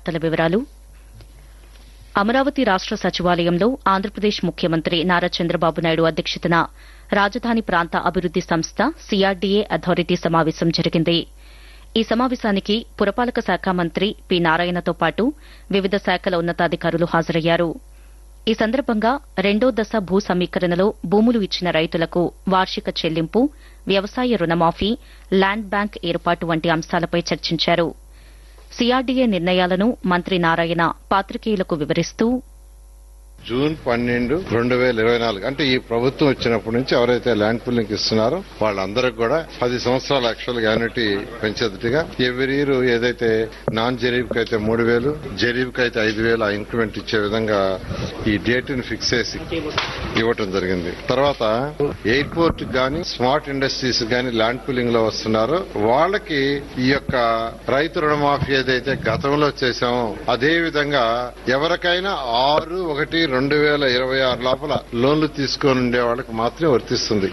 వార్తల వివరాలు అమరావతి రాష్ట సచివాలయంలో ఆంధ్రప్రదేశ్ ముఖ్యమంత్రి నారా చంద్రబాబు నాయుడు అధ్యక్షతన రాజధాని ప్రాంత అభివృద్ది సంస్థ సిఆర్డీఏ అథారిటీ సమావేశం జరిగింది ఈ సమావేశానికి పురపాలక శాఖ మంత్రి పి నారాయణతో పాటు వివిధ శాఖల ఉన్నతాధికారులు హాజరయ్యారు ఈ సందర్భంగా రెండో దశ భూ సమీకరణలో భూములు ఇచ్చిన రైతులకు వార్షిక చెల్లింపు వ్యవసాయ రుణమాఫీ ల్యాండ్ బ్యాంక్ ఏర్పాటు వంటి అంశాలపై చర్చించారు సిఆర్డీఏ నిర్ణయాలను మంత్రి నారాయణ పాత్రికేయులకు వివరిస్తూ జూన్ పన్నెండు రెండు వేల ఇరవై నాలుగు అంటే ఈ ప్రభుత్వం వచ్చినప్పటి నుంచి ఎవరైతే ల్యాండ్ పూలింగ్ ఇస్తున్నారో వాళ్ళందరికి కూడా పది సంవత్సరాల యాక్చువల్ యాన్యుటీ పెంచేదిగా ఎవరి ఇయర్ ఏదైతే నాన్ జరీబ్ అయితే మూడు వేలు జరీబ్ అయితే ఐదు వేలు ఆ ఇంక్రిమెంట్ ఇచ్చే విధంగా ఈ డేట్ ని ఫిక్స్ చేసి ఇవ్వటం జరిగింది తర్వాత ఎయిర్పోర్ట్ గాని స్మార్ట్ ఇండస్ట్రీస్ గాని ల్యాండ్ పూలింగ్ లో వస్తున్నారో వాళ్ళకి ఈ యొక్క రైతు రుణమాఫీ ఏదైతే గతంలో చేశామో అదే విధంగా ఎవరికైనా ఆరు ఒకటి రెండు వేల ఇరవై ఆరు లోపల లోన్లు తీసుకొని ఉండే వాళ్ళకి మాత్రమే వర్తిస్తుంది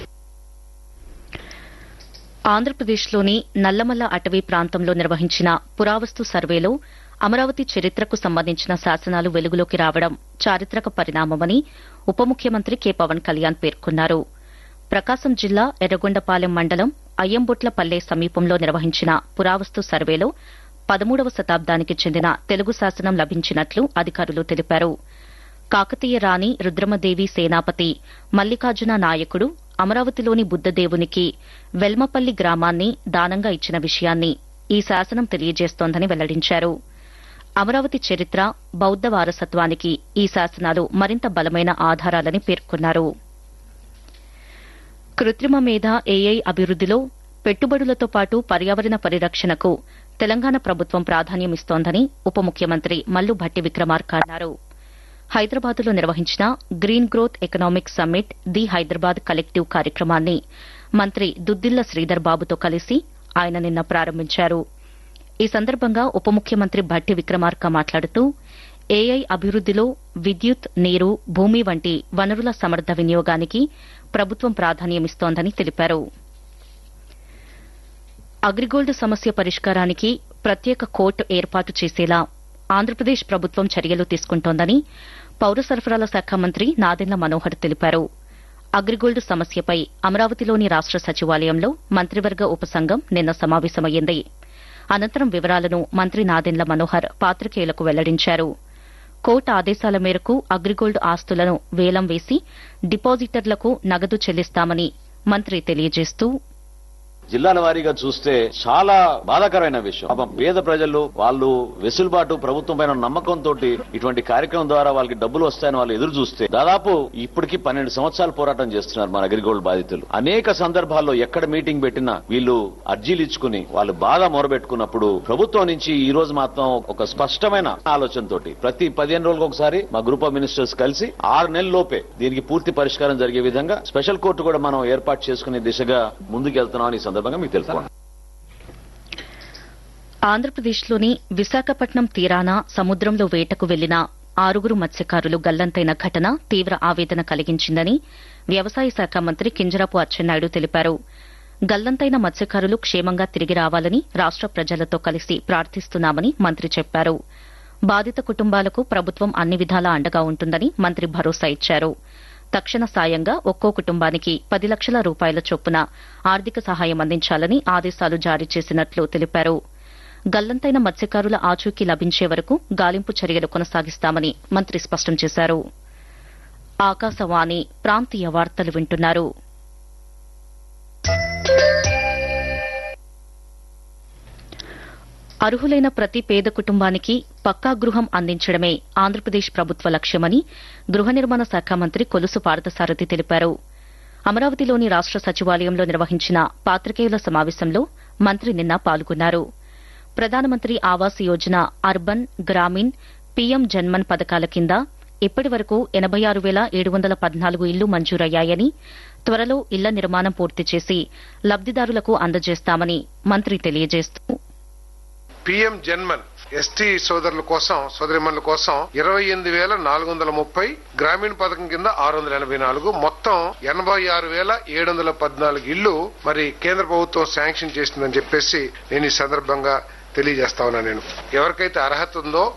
ఆంధ్రప్రదేశ్లోని నల్లమల్ల అటవీ ప్రాంతంలో నిర్వహించిన పురావస్తు సర్వేలో అమరావతి చరిత్రకు సంబంధించిన శాసనాలు వెలుగులోకి రావడం చారిత్రక పరిణామమని ఉప ముఖ్యమంత్రి కె పవన్ కళ్యాణ్ పేర్కొన్నారు ప్రకాశం జిల్లా ఎర్రగొండపాలెం మండలం అయ్యంబొట్లపల్లె సమీపంలో నిర్వహించిన పురావస్తు సర్వేలో పదమూడవ శతాబ్దానికి చెందిన తెలుగు శాసనం లభించినట్లు అధికారులు తెలిపారు కాకతీయ రాణి రుద్రమదేవి సేనాపతి మల్లికార్జున నాయకుడు అమరావతిలోని బుద్దదేవునికి వెల్మపల్లి గ్రామాన్ని దానంగా ఇచ్చిన విషయాన్ని ఈ శాసనం తెలియజేస్తోందని వెల్లడించారు అమరావతి చరిత్ర బౌద్ద వారసత్వానికి ఈ శాసనాలు మరింత బలమైన ఆధారాలని పేర్కొన్నారు కృత్రిమ మేధ ఏఐ అభివృద్దిలో పెట్టుబడులతో పాటు పర్యావరణ పరిరక్షణకు తెలంగాణ ప్రభుత్వం ప్రాధాన్యమిస్తోందని ఉప ముఖ్యమంత్రి మల్లు భట్టి విక్రమార్క అన్నారు హైదరాబాద్లో నిర్వహించిన green growth economic summit the Hyderabad collective కార్యక్రమాన్ని మంత్రి దుద్దిల్ల శ్రీధర్ బాబుతో కలిసి ఆయన నిన్న ప్రారంభించారు ఈ సందర్భంగా ఉప ముఖ్యమంత్రి భట్టి విక్రమార్క మాట్లాడుతూ ఏఐ అభివృద్దిలో విద్యుత్ నీరు భూమి వంటి వనరుల సమర్థ వినియోగానికి ప్రభుత్వం ప్రాధాన్యమిస్తోందని తెలిపారు అగ్రిగోల్డ్ సమస్య పరిష్కారానికి ప్రత్యేక కోర్టు ఏర్పాటు చేసేలా ఆంధ్రప్రదేశ్ ప్రభుత్వం చర్యలు తీసుకుంటోందని పౌర సరఫరాల శాఖ మంత్రి నాదెండ్ల మనోహర్ తెలిపారు అగ్రిగోల్డ్ సమస్యపై అమరావతిలోని రాష్ట సచివాలయంలో మంత్రివర్గ ఉపసంఘం నిన్న సమావేశమయ్యింది అనంతరం వివరాలను మంత్రి నాదెండ్ల మనోహర్ పాత్రికేయులకు వెల్లడించారు కోర్టు ఆదేశాల మేరకు అగ్రిగోల్డ్ ఆస్తులను వేలం వేసి డిపాజిటర్లకు నగదు చెల్లిస్తామని మంత్రి తెలియజేస్తూ జిల్లాల వారీగా చూస్తే చాలా బాధాకరమైన విషయం పాపం పేద ప్రజలు వాళ్ళు వెసులుబాటు ప్రభుత్వం పైన నమ్మకంతో ఇటువంటి కార్యక్రమం ద్వారా వాళ్ళకి డబ్బులు వస్తాయని వాళ్ళు ఎదురు చూస్తే దాదాపు ఇప్పటికి పన్నెండు సంవత్సరాలు పోరాటం చేస్తున్నారు మన అగ్రిగోల్డ్ బాధితులు అనేక సందర్భాల్లో ఎక్కడ మీటింగ్ పెట్టినా వీళ్ళు అర్జీలు ఇచ్చుకుని వాళ్ళు బాగా మొరబెట్టుకున్నప్పుడు ప్రభుత్వం నుంచి ఈ రోజు మాత్రం ఒక స్పష్టమైన ఆలోచనతోటి ప్రతి పదిహేను రోజులకు ఒకసారి మా గ్రూప్ ఆఫ్ మినిస్టర్స్ కలిసి ఆరు నెలల లోపే దీనికి పూర్తి పరిష్కారం జరిగే విధంగా స్పెషల్ కోర్టు కూడా మనం ఏర్పాటు చేసుకునే దిశగా ముందుకెళ్తున్నాం ఈ సందర్భంగా మీకు తెలుసుకోండి ఆంధ్రప్రదేశ్లోని విశాఖపట్నం తీరాన సముద్రంలో వేటకు వెళ్లిన ఆరుగురు మత్స్యకారులు గల్లంతైన ఘటన తీవ్ర ఆవేదన కలిగించిందని వ్యవసాయ శాఖ మంత్రి కింజరాపు అచ్చెన్నాయుడు తెలిపారు గల్లంతైన మత్స్యకారులు క్షేమంగా తిరిగి రావాలని రాష్ట ప్రజలతో కలిసి ప్రార్థిస్తున్నామని మంత్రి చెప్పారు బాధిత కుటుంబాలకు ప్రభుత్వం అన్ని విధాలా అండగా ఉంటుందని మంత్రి భరోసా ఇచ్చారు తక్షణ సాయంగా ఒక్కో కుటుంబానికి పది లక్షల రూపాయల చొప్పున ఆర్థిక సహాయం అందించాలని ఆదేశాలు జారీ చేసినట్లు తెలిపారు గల్లంతైన మత్స్యకారుల ఆచూకీ లభించే వరకు గాలింపు చర్యలు కొనసాగిస్తామని మంత్రి స్పష్టం చేశారు ఆకాశవాణి ప్రాంతీయ వార్తలు వింటున్నారు అర్హులైన ప్రతి పేద కుటుంబానికి పక్కా గృహం అందించడమే ఆంధ్రప్రదేశ్ ప్రభుత్వ లక్ష్యమని గృహ నిర్మాణ శాఖ మంత్రి కొలుసు పార్థసారథి తెలిపారు అమరావతిలోని రాష్ట సచివాలయంలో నిర్వహించిన పాత్రికేయుల సమావేశంలో మంత్రి నిన్న పాల్గొన్నారు ప్రధానమంత్రి ఆవాస్ యోజన అర్బన్ గ్రామీణ్ పీఎం జన్మన్ పథకాల కింద ఇప్పటి వరకు ఎనబై ఆరు వేల ఏడు వందల పద్నాలుగు ఇళ్లు మంజూరయ్యాయని త్వరలో ఇళ్ల నిర్మాణం పూర్తి చేసి లబ్దిదారులకు అందజేస్తామని మంత్రి తెలియజేస్తూ పిఎం జన్మన్ ఎస్టీ సోదరుల కోసం సోదరిమణుల కోసం ఇరవై ఎనిమిది వేల నాలుగు వందల ముప్పై గ్రామీణ పథకం కింద ఆరు వందల ఎనభై నాలుగు మొత్తం ఎనభై ఆరు వేల ఏడు వందల పద్నాలుగు ఇళ్లు మరి కేంద్ర ప్రభుత్వం శాంక్షన్ చేసిందని చెప్పేసి నేను ఈ సందర్భంగా తెలియజేస్తా ఉన్నా నేను ఎవరికైతే అర్హత ఉందో